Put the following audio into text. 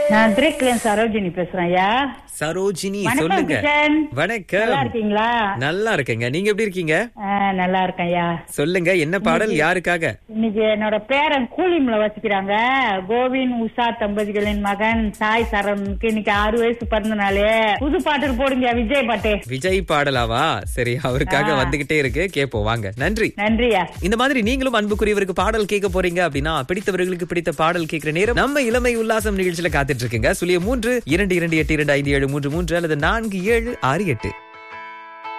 நான் திரேக்லேன் சரோஜினி பேசுறேன் ஐயா சரோஜினி வணக்கம் சொல்லுங்க கிஷன். வணக்கம் நல்லா இருக்கீங்களா நல்லா இருக்கேங்க நீங்க எப்படி இருக்கீங்க ஆ, நல்லா இருக்கேன் ஐயா சொல்லுங்க என்ன பாடல் யாருக்காக இன்னைக்கு என்னோட பேரன் கூலிம்ல வச்சுக்கிறாங்க கோவிந்த் உஷா தம்பதிகளின் மகன் சாய் சரணுக்கு இன்னைக்கு ஆறு வயசு பிறந்த நாளே புது பாட்டு போடுங்க விஜய் பாட்டு விஜய் பாடலாவா சரி அவருக்காக வந்துகிட்டே இருக்கு கேப்போம் வாங்க நன்றி நன்றியா இந்த மாதிரி நீங்களும் அன்புக்குரியவருக்கு பாடல் கேட்க போறீங்க அப்படின்னா பிடித்தவர்களுக்கு பிடித்த பாடல் கேட்கிற நேரம் நம்ம இளமை உல்லாசம் நிகழ்ச்சியில காத்துட்டு இருக்குங்க சுழிய மூன்று இரண்டு இரண்டு எட்டு இரண்டு ஐந்து ஏழு மூன்று மூன்று அல்லது நான்கு ஏழு ஆறு எட்டு